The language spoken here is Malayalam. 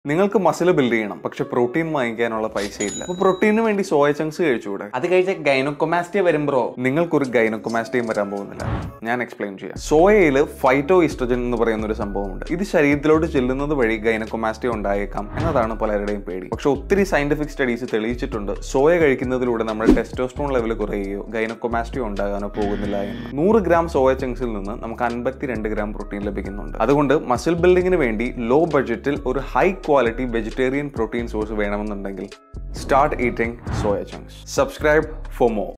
നിങ്ങൾക്ക് മസിൽ ബിൽഡ് ചെയ്യണം പക്ഷെ പ്രോട്ടീൻ വാങ്ങിക്കാനുള്ള പൈസ ഇല്ല അപ്പൊ പ്രോട്ടീനു വേണ്ടി സോയ ചങ്ക്സ് കഴിച്ചുകൂടെ അത് കഴിച്ച ഗൈനോക്കൊമാസ്റ്റിയ വരും ബ്രോ നിങ്ങൾക്കൊരു ഗൈനക്കോമാസ്റ്റയും വരാൻ പോകുന്നില്ല ഞാൻ എക്സ്പ്ലെയിൻ ചെയ്യാം സോയയിൽ ഫൈറ്റോ ഈസ്ട്രജൻ എന്ന് പറയുന്ന ഒരു സംഭവമുണ്ട് ഇത് ശരീരത്തിലോട്ട് ചെല്ലുന്നത് വഴി ഗൈനക്കോമാസ്റ്റിയ ഉണ്ടായേക്കാം എന്നതാണ് പലരുടെയും പേടി പക്ഷെ ഒത്തിരി സയന്റിഫിക് സ്റ്റഡീസ് തെളിയിച്ചിട്ടുണ്ട് സോയ കഴിക്കുന്നതിലൂടെ നമ്മുടെ ടെസ്റ്റോസ്ട്രോൺ ലെവൽ കുറയുകയോ ഗൈനക്കോമാസ്റ്റിയോ ഉണ്ടാകാനോ പോകുന്നില്ല എന്ന് നൂറ് ഗ്രാം സോയ ചങ്ക്സിൽ നിന്ന് നമുക്ക് അൻപത്തിരണ്ട് ഗ്രാം പ്രോട്ടീൻ ലഭിക്കുന്നുണ്ട് അതുകൊണ്ട് മസിൽ ബിൽഡിങ്ങിന് വേണ്ടി ലോ ബഡ്ജറ്റിൽ ഒരു high quality vegetarian protein source വേണമെന്നുണ്ടെങ്കിൽ start eating soya chunks subscribe for more